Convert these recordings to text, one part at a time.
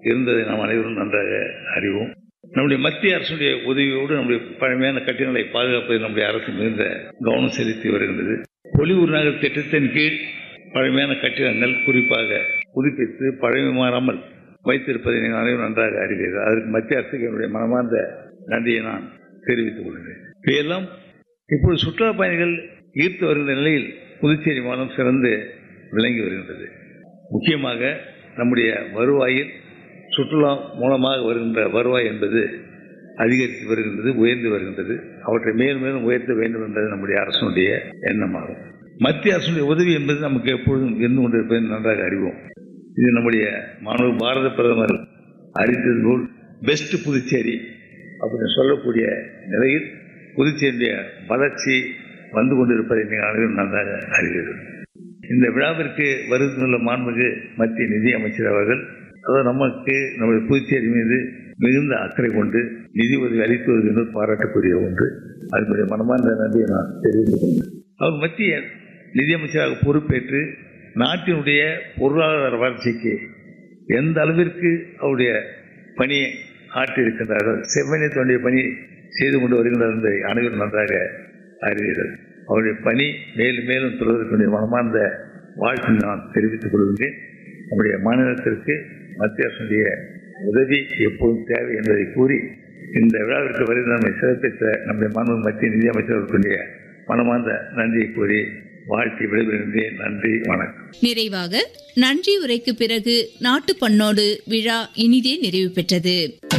இருந்ததை நாம் அனைவரும் நன்றாக அறிவோம் நம்முடைய மத்திய அரசுடைய உதவியோடு நம்முடைய பழமையான கட்டிடங்களை பாதுகாப்பதில் நம்முடைய அரசு மிகுந்த கவனம் செலுத்தி வருகின்றது பொலிவுறு நகர் திட்டத்தின் கீழ் பழமையான கட்டிடங்கள் குறிப்பாக புதுப்பித்து பழமை மாறாமல் வைத்திருப்பதை நீங்கள் அனைவரும் நன்றாக அறிவீர்கள் அதற்கு மத்திய அரசுக்கு என்னுடைய மனமார்ந்த நன்றியை நான் தெரிவித்துக் கொள்கிறேன் இவையெல்லாம் இப்பொழுது சுற்றுலா பயணிகள் ஈர்த்து வருகின்ற நிலையில் புதுச்சேரி மாநிலம் சிறந்து விளங்கி வருகின்றது முக்கியமாக நம்முடைய வருவாயில் சுற்றுலா மூலமாக வருகின்ற வருவாய் என்பது அதிகரித்து வருகின்றது உயர்ந்து வருகின்றது அவற்றை மேலும் மேலும் உயர்த்த வேண்டும் என்பது நம்முடைய அரசனுடைய எண்ணமாகும் மத்திய அரசுடைய உதவி என்பது நமக்கு எப்பொழுதும் இருந்து கொண்டிருப்பதை நன்றாக அறிவோம் இது நம்முடைய மாணவ பாரத பிரதமர் அறிந்தது போல் பெஸ்ட் புதுச்சேரி அப்படின்னு சொல்லக்கூடிய நிலையில் புதுச்சேரியுடைய வளர்ச்சி வந்து கொண்டிருப்பதை நீங்கள் அனைவரும் நன்றாக அறிவீர்கள் இந்த விழாவிற்கு வருகின்ற மாண்புமிகு மத்திய நிதி அமைச்சர் அவர்கள் அதாவது நமக்கு நம்முடைய புதுச்சேரி மீது மிகுந்த அக்கறை கொண்டு நிதி உதவி அளித்து வருகின்ற பாராட்டக்கூடிய ஒன்று அதனுடைய மனமார்ந்த நன்றியை நான் தெரிவித்துக் கொண்டேன் அவர் மத்திய நிதியமைச்சராக பொறுப்பேற்று நாட்டினுடைய பொருளாதார வளர்ச்சிக்கு எந்த அளவிற்கு அவருடைய பணியை ஆற்றியிருக்கின்றார்கள் செவ்வனே தன்னுடைய பணி செய்து கொண்டு வருகின்றார் என்பதை அனைவரும் நன்றாக அறிவீர்கள் அவருடைய பணி மேலும் மேலும் தொடர்வதற்கு மனமார்ந்த வாழ்த்து நான் தெரிவித்துக் கொள்கின்றேன் நம்முடைய மாநிலத்திற்கு மத்திய அரசுடைய உதவி எப்போதும் தேவை என்பதை கூறி இந்த விழாவிற்கு வருகிற நம்மை சிறப்பித்த நம்முடைய மாண்பு மத்திய நிதியமைச்சர்களுடைய மனமார்ந்த நன்றியை கூறி வாழ்த்தி விடைபெறுகின்றேன் நன்றி வணக்கம் நிறைவாக நன்றி உரைக்கு பிறகு நாட்டு பண்ணோடு விழா இனிதே நிறைவு பெற்றது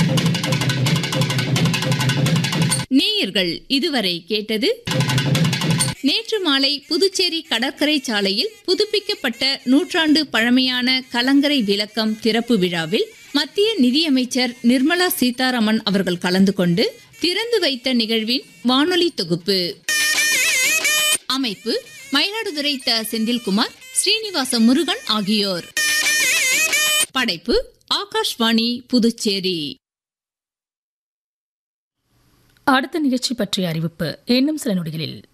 நேயர்கள் இதுவரை கேட்டது நேற்று மாலை புதுச்சேரி கடற்கரை சாலையில் புதுப்பிக்கப்பட்ட நூற்றாண்டு பழமையான கலங்கரை விளக்கம் திறப்பு விழாவில் மத்திய நிதியமைச்சர் நிர்மலா சீதாராமன் அவர்கள் கலந்து கொண்டு திறந்து வைத்த நிகழ்வின் வானொலி தொகுப்பு அமைப்பு மயிலாடுதுறை த செந்தில்குமார் ஸ்ரீனிவாச முருகன் ஆகியோர் படைப்பு ஆகாஷ்வாணி புதுச்சேரி அடுத்த நிகழ்ச்சி பற்றிய அறிவிப்பு இன்னும் சில நொடிகளில்